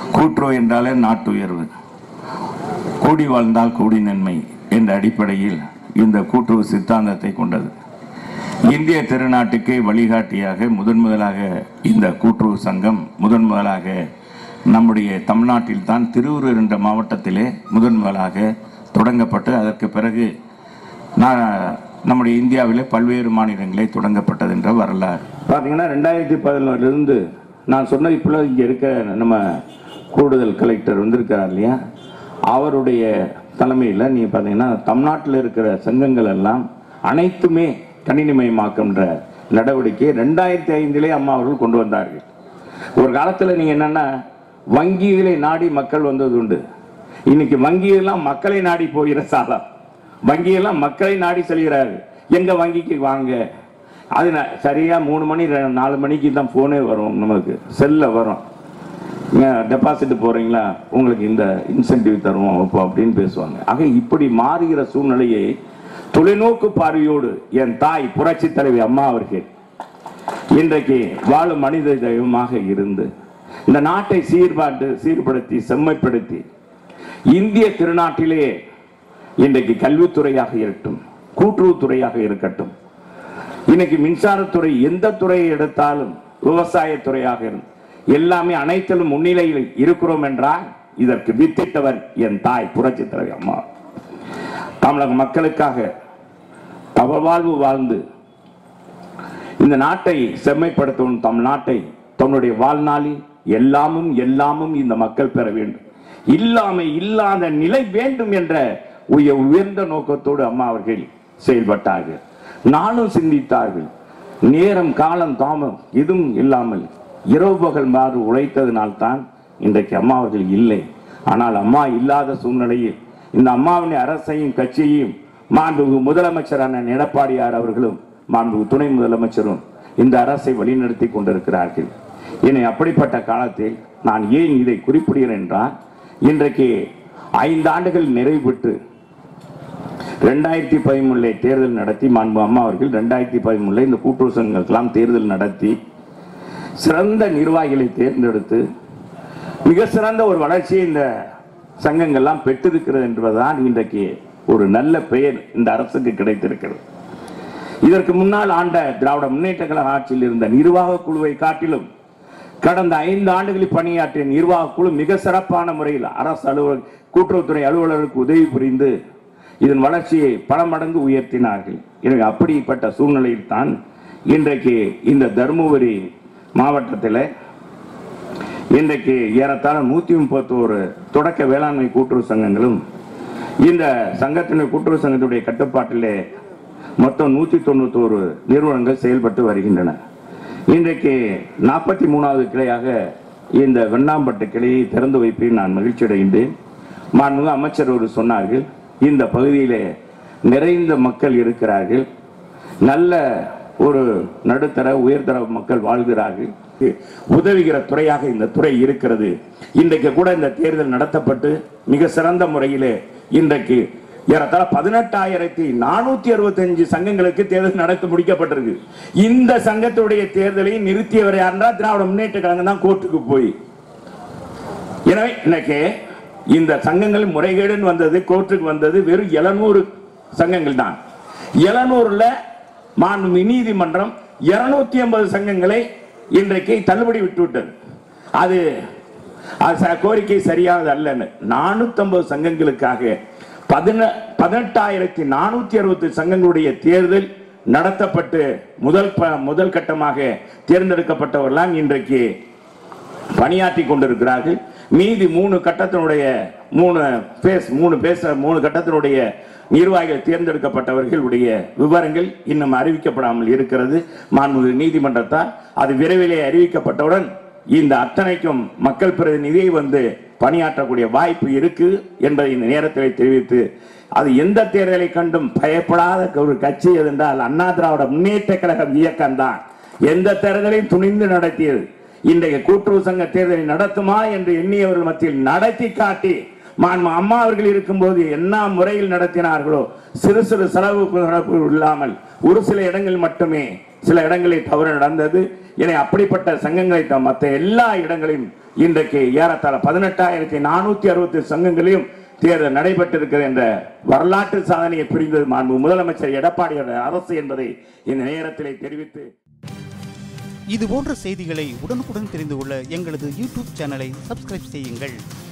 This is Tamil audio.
கூட்டுறவு என்றாலே நாட்டுயர்வு கூடி வாழ்ந்தால் கூடி நன்மை என்ற அடிப்படையில் இந்த கூட்டுறவு சித்தாந்தத்தை கொண்டது இந்திய திருநாட்டுக்கே வழிகாட்டியாக முதன் முதலாக இந்த கூட்டுறவு சங்கம் முதன் முதலாக நம்முடைய தமிழ்நாட்டில் தான் திருவூர் என்ற மாவட்டத்திலே முதன் முதலாக தொடங்கப்பட்டு அதற்கு பிறகு நான் நம்முடைய இந்தியாவிலே பல்வேறு மாநிலங்களே தொடங்கப்பட்டது என்ற வரலாறு பார்த்தீங்கன்னா ரெண்டாயிரத்தி பதினொன்றிலிருந்து நான் சொன்ன இப்போ இங்கே இருக்க நம்ம கூடுதல் கலெக்டர் வந்திருக்கிறார் இல்லையா அவருடைய தலைமையில் நீ பார்த்தீங்கன்னா தமிழ்நாட்டில் இருக்கிற சங்கங்கள் எல்லாம் அனைத்துமே கணினிமயமாக்குன்ற நடவடிக்கை ரெண்டாயிரத்தி ஐந்திலே அம்மா அவர்கள் கொண்டு வந்தார்கள் ஒரு காலத்தில் நீங்கள் என்னன்னா வங்கிகளை நாடி மக்கள் வந்தது உண்டு இன்னைக்கு வங்கியெல்லாம் மக்களை நாடி போகிற சாலம் வங்கியெல்லாம் மக்களை நாடி செல்கிறார்கள் எங்க வங்கிக்கு வாங்க அது ந- சரியா மூணு மணி ரெ- நாலு மணிக்கு தான் போனே வரும் நமக்கு செல்ல வரும் டெபாசிட் போறீங்களா உங்களுக்கு இந்த இன்சென்டிவ் தருவோம் அப்போ அப்படின்னு பேசுவாங்க ஆக இப்படி மாறுகிற சூழ்நிலையை தொலைநோக்கு பார்வையோடு என் தாய் புரட்சி தலைவி அம்மா அவர்கள் இன்றைக்கு வாழும் மனித தெய்வமாக இருந்து இந்த நாட்டை சீர்பாட்டு சீர்படுத்தி செம்மைப்படுத்தி இந்திய திருநாட்டிலே இன்றைக்கு கல்வித்துறையாக இருக்கட்டும் கூட்டுறவுத்துறையாக இருக்கட்டும் இன்னைக்கு மின்சாரத்துறை எந்த துறையை எடுத்தாலும் விவசாயத்துறையாக இருந்து எல்லாமே அனைத்திலும் முன்னிலையில் இருக்கிறோம் என்றால் இதற்கு வித்திட்டவர் என் தாய் புரட்சி தலைவி அம்மா தமிழக மக்களுக்காக அவவாழ்வு வாழ்ந்து இந்த நாட்டை செம்மைப்படுத்தவும் தம் நாட்டை தன்னுடைய வாழ்நாளில் எல்லாமும் எல்லாமும் இந்த மக்கள் பெற வேண்டும் இல்லாமை இல்லாத நிலை வேண்டும் என்ற உய- உயர்ந்த நோக்கத்தோடு அம்மா அவர்கள் செயல்பட்டார்கள் நானும் சிந்தித்தார்கள் நேரம் காலம் தாமம் எதுவும் இல்லாமல் இரவு பகல் மாறு உழைத்ததினால்தான் இன்றைக்கு அம்மா அவர்கள் இல்லை ஆனால் அம்மா இல்லாத சூழ்நிலையில் இந்த அம்மாவின் அரசையும் கட்சியையும் மாண்புமிகு முதலமைச்சரான எடப்பாடியார் அவர்களும் மாண்புமிகு துணை முதலமைச்சரும் இந்த அரசை வழிநடத்தி கொண்டிருக்கிறார்கள் இனி அப்படிப்பட்ட காலத்தில் நான் ஏன் இதை குறிப்பிடுகிறேன் என்றால் இன்றைக்கு ஐந்து ஆண்டுகள் நிறைவு பெற்று ரெண்டாயிரத்தி பதிமூணுல தேர்தல் நடத்தி மாண்பு அம்மா அவர்கள் ரெண்டாயிரத்தி பதிமூணுல இந்த கூட்டுறவு சங்கங்களுக்கெல்லாம் தேர்தல் நடத்தி சிறந்த நிர்வாகிகளை தேர்ந்தெடுத்து மிக சிறந்த ஒரு வளர்ச்சியை இந்த சங்கங்கள்லாம் பெற்றிருக்கிறது என்பதுதான் இன்றைக்கு ஒரு நல்ல பெயர் இந்த அரசுக்கு கிடைத்திருக்கிறது இதற்கு முன்னால் ஆண்ட திராவிட முன்னேற்ற கழக ஆட்சியில் இருந்த நிர்வாக குழுவை காட்டிலும் கடந்த ஐந்து ஆண்டுகளில் பணியாற்றிய நிர்வாக குழு மிக சிறப்பான முறையில் அரசு அலுவலர் கூட்டுறவுத்துறை அலுவலருக்கு உதவி புரிந்து இதன் வளர்ச்சியை பல மடங்கு உயர்த்தினார்கள் எனவே அப்படிப்பட்ட சூழ்நிலையில் தான் இன்றைக்கு இந்த தருமபுரி மாவட்டத்தில் இன்றைக்கு ஏறத்தாழ நூத்தி முப்பத்தோரு தொடக்க வேளாண்மை கூட்டுறவு சங்கங்களும் இந்த சங்கத்தினுடைய கூட்டுறவு சங்கத்துடைய கட்டுப்பாட்டிலே மொத்தம் நூத்தி தொண்ணூத்தோரு நிறுவனங்கள் செயல்பட்டு வருகின்றன இன்றைக்கு நாற்பத்தி மூணாவது கிளையாக இந்த வெண்ணாம்பட்டு கிளையை திறந்து வைப்பேன் நான் மகிழ்ச்சி அடைகின்றேன் மாண்புமிகு அமைச்சர் ஒரு சொன்னார்கள் இந்த பகுதியிலே நிறைந்த மக்கள் இருக்கிறார்கள் நல்ல ஒரு நடுத்தர உயர்தர மக்கள் வாழ்கிறார்கள் உதவுகிற துறையாக இந்த துறை இருக்கிறது இன்றைக்கு கூட இந்த தேர்தல் நடத்தப்பட்டு மிக சிறந்த முறையிலே இன்றைக்கு ஏறத்தாழ பதினெட்டாயிரத்தி நானூத்தி அறுபத்தஞ்சு சங்கங்களுக்கு தேர்தல் நடத்தி முடிக்கப்பட்டிருக்கு இந்த சங்கத்துடைய தேர்தலை நிறுத்தியவர் யாருன்னா திராவிட முன்னேற்ற கழகம் தான் கோர்ட்டுக்கு போய் எனவே இன்னைக்கு இந்த சங்கங்கள் முறைகேடுன்னு வந்தது கோர்ட்டுக்கு வந்தது வெறும் 700 சங்கங்கள் தான் 700ல மாண்பு நீதிமன்றம் 250 ஐம்பது சங்கங்களை இன்றைக்கு தள்ளுபடி விட்டுவிட்டது அது அது ச- கோரிக்கை சரியானது அல்லன்னு நானூத்தி சங்கங்களுக்காக பதின பதினெட்டாயிரத்தி நானூத்தி அறுபத்தி சங்கங்களுடைய தேர்தல் நடத்தப்பட்டு முதல் ப- முதல் கட்டமாக தேர்ந்தெடுக்கப்பட்டவர்களாம் இன்றைக்கு பணியாற்றி கொண்டிருக்கிறார்கள் மீதி மூணு கட்டத்தினுடைய மூணு பேஸ் மூணு பேச மூணு கட்டத்தினுடைய நிர்வாகிகள் தேர்ந்தெடுக்கப்பட்டவர்களுடைய விவரங்கள் இன்னும் அறிவிக்கப்படாமல் இருக்கிறது மாண்புமிகு நீதிமன்றத்தால் அது விரைவிலே அறிவிக்கப்பட்டவுடன் இந்த அத்தனைக்கும் மக்கள் பிரதிநிதியை வந்து பணியாற்றக்கூடிய வாய்ப்பு இருக்கு என்பதை இந்த நேரத்தில் தெரிவித்து அது எந்த தேர்தலை கண்டும் பயப்படாத ஒரு கட்சி எது என்றால் அண்ணா திராவிட முன்னேற்ற கழகம் இயக்கம்தான் எந்த தேர்தலையும் துணிந்து நடத்தியது இன்றைய கூட்டுறவு சங்க தேர்தலை நடத்துமா என்று எண்ணியவர்கள் மத்தியில் நடத்தி காட்டி மாண்பு அம்மா அவர்கள் இருக்கும்போது என்ன முறையில் நடத்தினார்களோ சிறு சிறு செலவு இல்லாமல் ஒரு சில இடங்கள் மட்டுமே சில இடங்களில் தவறு நடந்தது என அப்படிப்பட்ட சங்கங்களை த- மற்ற எல்லா இடங்களையும் இன்றைக்கு ஏறத்தாழ பதினெட்டாயிரத்தி நானூத்தி அறுபத்தி சங்கங்களையும் தேர்தல் நடைபெற்றிருக்கிறது என்ற வரலாற்று சாதனையை புரிந்தது மாண்பு முதலமைச்சர் எடப்பாடியோட அரசு என்பதை இந்த நேரத்திலே தெரிவித்து இது போன்ற செய்திகளை உடனுக்குடன் தெரிந்து கொள்ள எங்களது யூடியூப் சேனலை சப்ஸ்கிரைப் செய்யுங்கள்